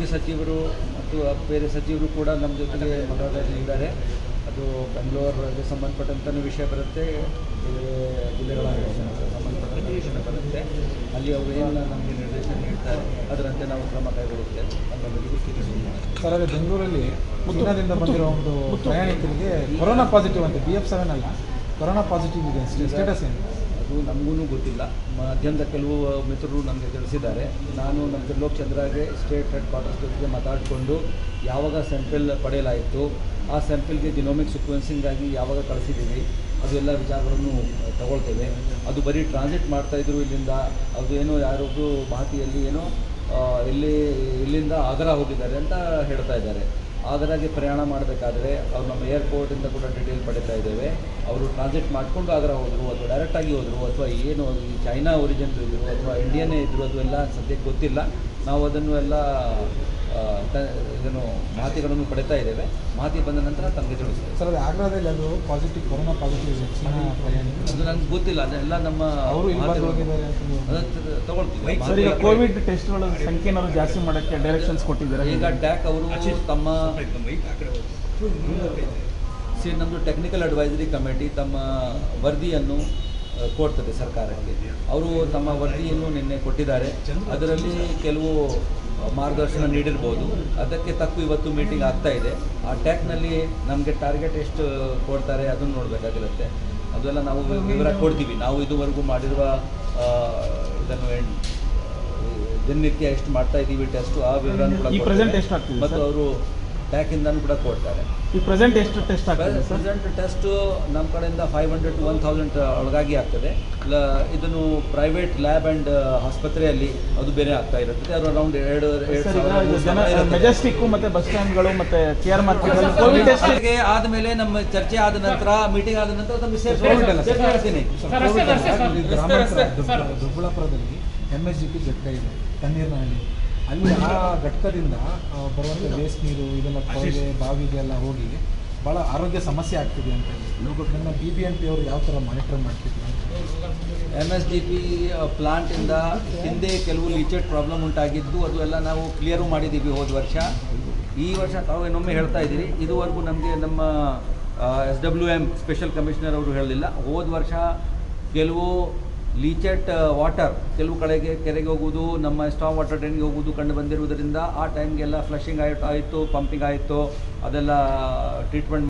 ಆರೋಗ್ಯ ಸಚಿವರು ಮತ್ತು ಬೇರೆ ಸಚಿವರು ಕೂಡ ನಮ್ಮ ಜೊತೆಗೆ ಮತದಾರರಲ್ಲಿ ಇದ್ದಾರೆ ಅದು ಬೆಂಗಳೂರಿಗೆ ಸಂಬಂಧಪಟ್ಟಂತನೂ ವಿಷಯ ಬರುತ್ತೆ ಬೇರೆ ಜಿಲ್ಲೆಗಳ ಸಂಬಂಧಪಟ್ಟಂಥ ವಿಷಯ ಬರುತ್ತೆ ಅಲ್ಲಿ ಅವರು ಏನು ನಮಗೆ ನಿರ್ದೇಶನ ನೀಡ್ತಾರೆ ಅದರಂತೆ ನಾವು ಕ್ರಮ ಕೈಗೊಳ್ಳುತ್ತೇವೆ ನಮ್ಮೆಲ್ಲರಿಗೂ ತಿಳಿಸುತ್ತೇವೆ ಸರ್ ಅದೇ ಬೆಂಗಳೂರಲ್ಲಿ ಚೀನಾದಿಂದ ಬಂದಿರೋ ಒಂದು ಪ್ರಯಾಣಿಕರಿಗೆ ಕೊರೋನಾ ಪಾಸಿಟಿವ್ ಅಂತ ಬಿ ಎಫ್ ಸೆವೆನ್ ಅಲ್ಲ ಕೊರೋನಾ ಪಾಸಿಟಿವ್ ಇದೆ ಸ್ಟೇಟಸ್ ಏನು ಅದು ನಮಗೂ ಗೊತ್ತಿಲ್ಲ ಮಾಧ್ಯಮದ ಕೆಲವು ಮಿತ್ರರು ನಮಗೆ ತಿಳಿಸಿದ್ದಾರೆ ನಾನು ನಮ್ಮ ತ್ರಿಲೋಕ್ ಚಂದ್ರಗೆ ಸ್ಟೇಟ್ ಹೆಡ್ ಕ್ವಾರ್ಟರ್ಸ್ ಜೊತೆಗೆ ಮಾತಾಡಿಕೊಂಡು ಯಾವಾಗ ಸ್ಯಾಂಪಲ್ ಪಡೆಯಲಾಯಿತು ಆ ಸ್ಯಾಂಪಲ್ಗೆ ಜಿನೋಮಿಕ್ ಸೀಕ್ವೆನ್ಸಿಂಗಾಗಿ ಯಾವಾಗ ಕಳಿಸಿದ್ದೀವಿ ಅದು ಎಲ್ಲ ವಿಚಾರಗಳನ್ನು ತಗೊಳ್ತೇವೆ ಅದು ಬರೀ ಟ್ರಾನ್ಸಿಟ್ ಮಾಡ್ತಾಯಿದ್ರು ಇಲ್ಲಿಂದ ಅದು ಏನೋ ಯಾರೊಬ್ಬರು ಮಾಹಿತಿಯಲ್ಲಿ ಏನೋ ಆ, ಇಲ್ಲಿ ಇಲ್ಲಿಂದ ಆಗ್ರಾ ಹೋಗಿದ್ದಾರೆ ಅಂತ ಹೇಳ್ತಾ ಇದ್ದಾರೆ ಆಗ್ರಾಗೆ ಪ್ರಯಾಣ ಮಾಡಬೇಕಾದ್ರೆ ಅವ್ರು ನಮ್ಮ ಏರ್ಪೋರ್ಟಿಂದ ಕೂಡ ಡೀಟೇಲ್ ಪಡಿತಾ ಇದ್ದೇವೆ ಅವರು ಟ್ರಾನ್ಸಿಟ್ ಮಾಡಿಕೊಂಡು ಆಗ್ರಾ ಹೋದರು ಅಥವಾ ಡೈರೆಕ್ಟಾಗಿ ಹೋದರು ಅಥವಾ ಏನು ಈ ಚೈನಾ ಒರಿಜಿನ್ ಇದ್ದರು ಅಥವಾ ಇಂಡಿಯನ್ನೇ ಇದ್ದರು ಅದು ಎಲ್ಲ ಸದ್ಯಕ್ಕೆ ಗೊತ್ತಿಲ್ಲ ನಾವು ಅದನ್ನು ಎಲ್ಲ ಆ, ತ- ಇದನ್ನು ಮಾಹಿತಿಗಳನ್ನು ಪಡಿತಾ ಇದ್ದೇವೆ ಮಾಹಿತಿ ಬಂದ ನಂತರ ತಮಗೆ ತಿಳಿಸ್ತೇವೆ ಸರ್ ಅದು ಆಗ್ರಾದಲ್ಲಿ ಅದು ಪಾಸಿಟಿವ್ ಕೊರೋನಾ ಪಾಸಿಟಿವ್ ಇದೆ ಚೀನಾ ಪ್ರಯಾಣಿಕರು ಅದು ನನಗೆ ಗೊತ್ತಿಲ್ಲ ಅದೆಲ್ಲ ನಮ್ಮ ಅವರು ಇಲ್ಲಿ ಬಂದು ಮಾಹಿತಿಗಳು- ಹೋಗಿದ್ದಾರೆ ಅಂತ ಅದನ್ನ ತ- ತಗೊಳ್ತೀವಿ ಸರ್ ಈಗ ಕೋವಿಡ್ ಟೆಸ್ಟ್ಗಳ ಸಂಖ್ಯೆ ಏನಾದ್ರು ಜಾಸ್ತಿ ಮಾಡೋಕ್ಕೆ ಡೈರೆಕ್ಷನ್ಸ್ ಕೊಟ್ಟಿದ್ದಾರೆ ಈಗ ಟ್ಯಾಕ್ ಅವರು ತಮ್ಮ ಸಿ ನಮ್ಮದು ಟೆಕ್ನಿಕಲ್ ಅಡ್ವೈಸರಿ ಕಮಿಟಿ ತಮ್ಮ ವರದಿಯನ್ನು ಆ, ಕೊಡ್ತದೆ ಸರ್ಕಾರಕ್ಕೆ ಅವರು ತಮ್ಮ ವರದಿಯನ್ನು ನಿನ್ನೆ ಕೊಟ್ಟಿದ್ದಾರೆ ಅದರಲ್ಲಿ ಕೆಲವು ಮಾರ್ಗದರ್ಶನ ನೀಡಿರ್ಬೋದು ಅದಕ್ಕೆ ತಕ್ಕ ಇವತ್ತು ಮೀಟಿಂಗ್ ಆಗ್ತಾ ಇದೆ ಆ ಟ್ಯಾಕ್ನಲ್ಲಿ ನಮಗೆ ಟಾರ್ಗೆಟ್ ಎಷ್ಟು ಕೊಡ್ತಾರೆ ಅದನ್ನು ನೋಡಬೇಕಾಗಿರುತ್ತೆ ಅದೆಲ್ಲ ನಾವು ವಿವರ ಕೊಡ್ತೀವಿ ನಾವು ಇದುವರೆಗೂ ಮಾಡಿರುವ ಆ, ಇದನ್ನು ಎಣ್- ದಿನನಿತ್ಯ ಎಷ್ಟು ಮಾಡ್ತಾ ಇದ್ದೀವಿ ಟೆಸ್ಟು ಆ ವಿವರ ಕೂಡ ಈ present ಕೊಡ್ತಾರೆ. ಎಷ್ಟು ಆಗ್ತಿದೆ ಮತ್ತು ಸರ್? ಅವರು ಟ್ಯಾಕಿಂದನೂ ಕೂಡ ಕೊಡ್ತಾರೆ ಈ ಪ್ರೆಸೆಂಟ್ ಎಷ್ಟು ಟೆಸ್ಟ್ ಆಗ್ತದೆ ಸರ್ ಪ್ರೆಸೆಂಟ್ ಟೆಸ್ಟು ನಮ್ಮ ಕಡೆಯಿಂದ five hundred to one thousand ಒಳಗಾಗಿ ಆಗ್ತದೆ ಲ ಇದನ್ನು ಪ್ರೈವೇಟ್ ಲ್ಯಾಬ್ ಆ್ಯಂಡ್ ಆಸ್ಪತ್ರೆಯಲ್ಲಿ ಅದು ಬೇರೆ ಆಗ್ತಾ ಇರುತ್ತದೆ ಅದು ಅರೌಂಡ್ ಎರಡು ಎರಡು ಸರ್ ಈಗ ಸಾವಿರ ಇದು ಮೂರು ಜನ ಸಾವಿರ ಇರುತ್ತದೆ. ಮೆಜೆಸ್ಟಿಕ್ ಮತ್ತೆ ಬಸ್ ಸ್ಟ್ಯಾಂಡ್ಗಳು ಮತ್ತೆ K R market covid test ಹಾಗೆ ಆದಮೇಲೆ ನಮ್ಮ ಚರ್ಚೆ ಆದ ನಂತರ ಮೀಟಿಂಗ್ ಆದ ನಂತರ ತಮಗೆ ಸೇರ್ಸಿ ಕೋವಿಡ್ ಅಲ್ಲ ಸರ್. ಸೇರ್ಸಿ ಹೇಳ್ತೀನಿ ಸರ್, ಕೋವಿಡ್ ಅಲ್ಲ, ಇಲ್ಲಿ ಗ್ರಾಮಾಂತರ ದೊಡ್ಡ- ದೊಡ್ಡಬಳ್ಳಾಪುರದಲ್ಲಿ ಎಮ್ ಎಸ್ ಜಿ ಪಿ ಘಟಕ ಇದೆ ತಣ್ಣೀರಿನಹಳ್ಳಿ ಅಲ್ಲಿ ಆ ಘಟಕದಿಂದ ಆ, ಬರುವಂಥ ವೇಸ್ಟ್ ನೀರು ಇದೆಲ್ಲ ಕೊಳವೆ ಬಾವಿಗೆ ಎಲ್ಲ ಹೋಗಿ ಭಾಳ ಆರೋಗ್ಯ ಸಮಸ್ಯೆ ಆಗ್ತಿದೆ ಅಂತ ಹೇಳಿ ನಮ್ಮ ಬಿ ಬಿ ಎಂ ಪಿ ಅವರು ಯಾವ ಥರ ಮಾನಿಟರ್ ಮಾಡ್ತಿದ್ರು ಅಂತ ಎಮ್ ಎಸ್ ಡಿ ಪಿ ಪ್ಲಾಂಟಿಂದ ಹಿಂದೆ ಕೆಲವು ಲೀಚೆಡ್ ಪ್ರಾಬ್ಲಮ್ ಉಂಟಾಗಿದ್ದು ಅದು ಎಲ್ಲ ನಾವು ಕ್ಲಿಯರು ಮಾಡಿದ್ದೀವಿ ಹೋದ ವರ್ಷ ಈ ವರ್ಷ ತಾವು ಇನ್ನೊಮ್ಮೆ ಹೇಳ್ತಾ ಇದ್ದೀರಿ ಇದುವರೆಗೂ ನಮಗೆ ನಮ್ಮ S W M special commissioner ಅವರು ಹೇಳಲಿಲ್ಲ ಹೋದ ವರ್ಷ ಕೆಲವು ಲೀಚೆಟ್ ವಾಟರ್ ಕೆಲವು ಕಡೆಗೆ ಕೆರೆಗೆ ಹೋಗುವುದು ನಮ್ಮ ಸ್ಟಾಮ್ ವಾಟರ್ ಟ್ರೈನ್ಗೆ ಹೋಗುವುದು ಕಂಡು ಬಂದಿರುವುದರಿಂದ ಆ ಟೈಮ್ಗೆಲ್ಲ ಫ್ಲಶಿಂಗ್ ಆಯಿತು ಆಯಿತು ಪಂಪಿಂಗ್ ಆಯಿತು ಅದೆಲ್ಲ ಟ್ರೀಟ್ಮೆಂಟ್